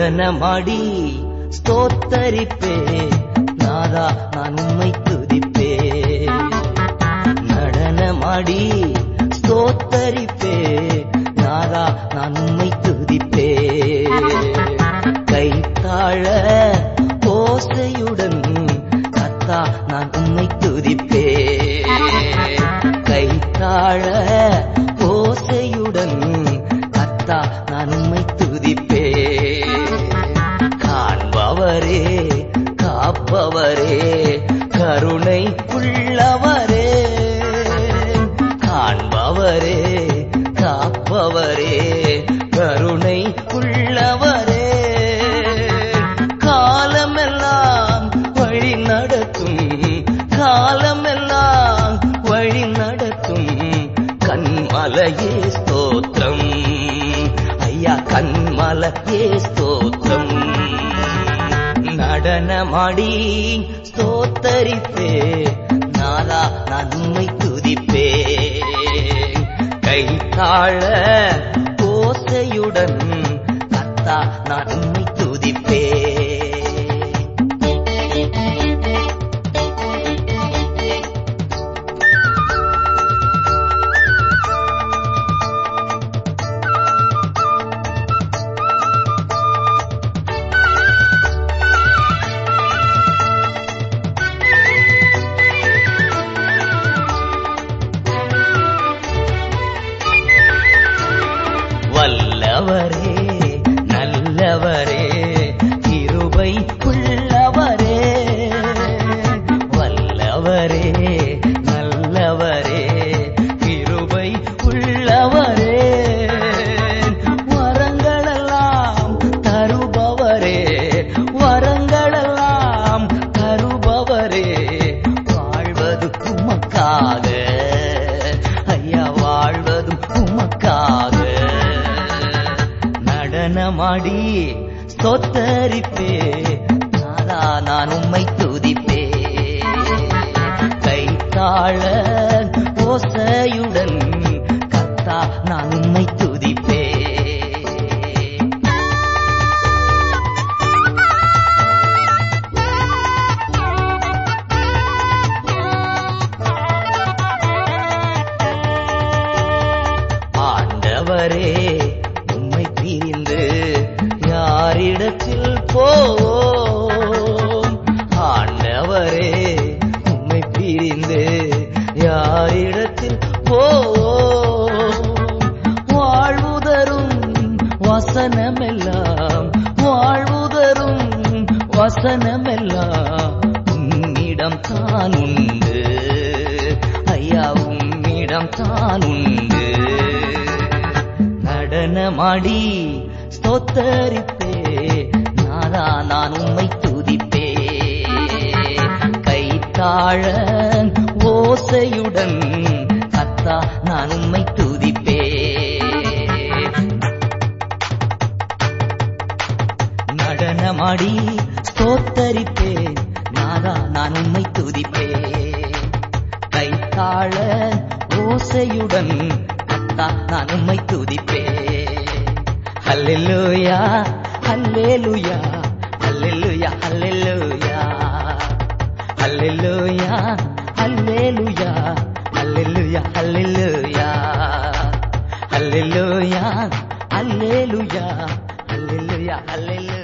நடனமாடி ஸ்தோத்தரிப்பே நாதா நான் உம்மை துதிப்பே நடனமாடி ஸ்தோத்தரிப்பே நாதா நான் உம்மை துதிப்பே கைத்தாழ ஓசையுடன் கத்தா நான் உம்மை துதிப்பே கைத்தாழ ஓசையுடன் கத்தா நான் உம்மை துதிப்பே காண்பவரே காப்பவரே கருணை உள்ளவரே காண்பவரே காப்பவரே கருணை உள்ளவரே காலமெல்லாம் வழி நடத்தும் காலமெல்லாம் வழி நடத்தும் கண்மலையே ஸ்தோத்திரம் ஐயா கண்மலையே ஸ்தோத்திரம் நடனமாடி ஸ்தோத்தரிப்பே நாதா நான் உம்மை துதிப்பே கைத்தாழ ஓசையுடன் கத்தா நான் உம்மை துதிப்பே வல்லவரே நல்லவரே கிருபை உள்ளவரே வல்லவரே நல்லவரே கிருபை உள்ளவரே வரங்களெல்லாம் தருபவரே வரங்களெல்லாம் தருபவரே வாழ்வது உமக்காக ஐயா வாழ்வதும் உமக்காக நடனமாடி ஸ்தோத்தரிப்பே நாதா நான் உம்மை துதிப்பே கைத்தாழ ஓசையுடன் கத்தா நான் உம்மை துதிப்பே ஆண்டவரே உம்மை பிரிந்து யாரிடத்தில் போவோம் ஆண்டவரே உம்மை பிரிந்து யாரிடத்தில் போவோம் வாழ்வுதரும் வசனமெல்லாம் வாழ்வுதரும் வசனமெல்லாம் உம்மிடம் தான் உண்டு ஐயா உம்மிடம் தான் உண்டு நடனமாடி ஸ்தோத்தரிப்பே நாதா நான் உம்மை துதிப்பே கைத்தாழ ஓசையுடன் கத்தா நான் உம்மை துதிப்பே நடனமாடி ஸ்தோத்தரிப்பே நாதா நான் உம்மை துதிப்பே கைத்தாழ ஓசையுடன் கத்தா நான் உம்மை துதிப்பே ஹல்லேலூயா ஹல்லேலூயா ஹல்லேலூயா ஹல்லேலூயா ஹல்லேலூயா ஹல்லேலூயா ஹல்லேலூயா ஹல்லேலூயா ஹல்லேலூயா ஹல்லேலூயா ஹல்லேலூயா ஹல்லேலூயா